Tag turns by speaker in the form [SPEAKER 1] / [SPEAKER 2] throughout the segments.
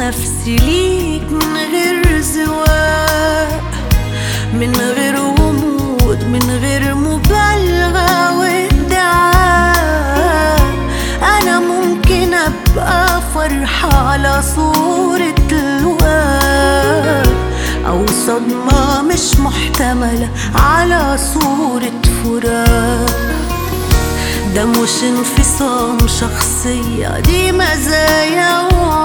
[SPEAKER 1] نفسي ليك من غير زواق من غير غموض من غير مبالغة وادعاء أنا ممكن أبقى فرحة على صورة لواء أو صدمة مش محتملة على صورة فراق ده مش انفصام شخصية دي مزايا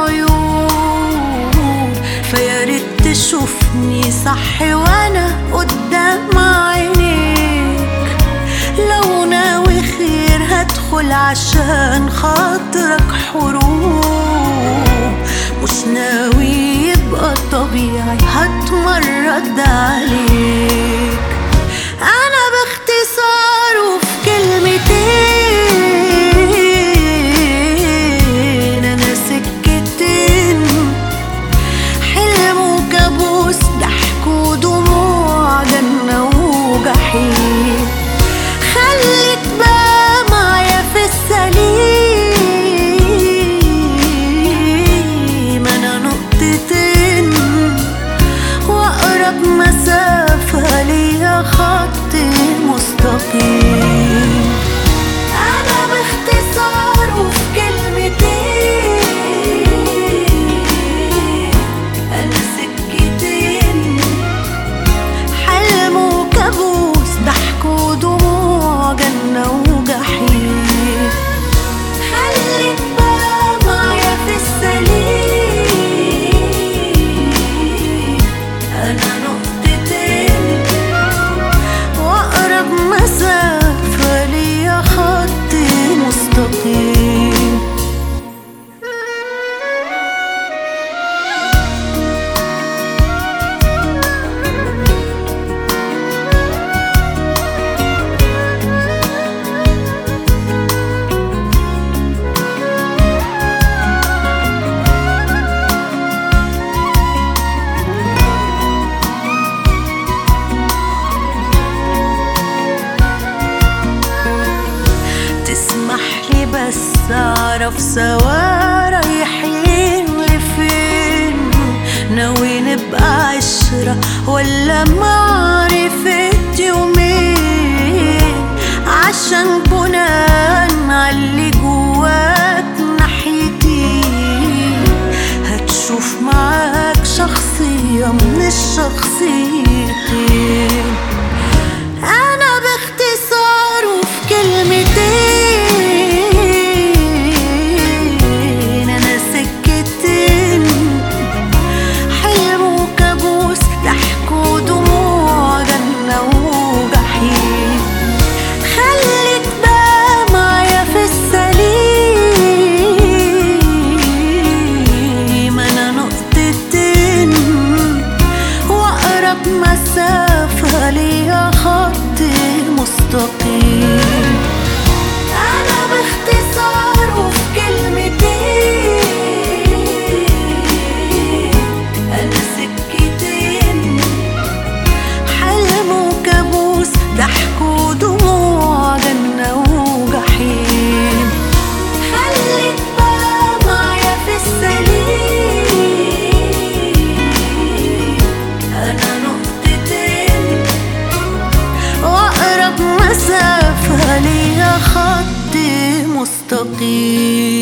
[SPEAKER 1] وعيوب فياريت تشوفني صح وانا قدام عينيك لو ناوي خير هدخل عشان خاطرك حروب مش ناوي يبقى طبيعي هتمرد عليك انا باختصار وفي كلمتين انا سكتين حلم وكابوس ضحك ودموع جنة وجحيم خليك بقى معايا في السليم انا نقطتين واقرب مسافة ليا خط مستقيم انا باختصار وفي كلمتين انا سكتين حلم وكابوس ضحك ودموع جنة وجحيم خليك بقى معايا في السليم أنا نقطتين وأقرب مسافة ليا خط مستقيم تسمح لي بس أعرف سوا رايحين لفين ناوي نبقى عشرة ولا معرفة يومين عشان بناء عاللي جواك ناحيتي هتشوف معاك شخصية من الشخصيتين أنا باختصار وفي كلمتين أنا سكتين حلم وكابوس ضحك ودموع جنة وجحيم خليك بقى معايا في السليم أنا نقطتين وأقرب مسافة ليا خط مستقيم أنا باختصار وفي كلمتين أنا سكتين حلم وكابوس ضحك ودموع جنة وجحيم خليك بقى معايا في السليم أنا نقطتين وأقرب مسافة ليا خط مستقيم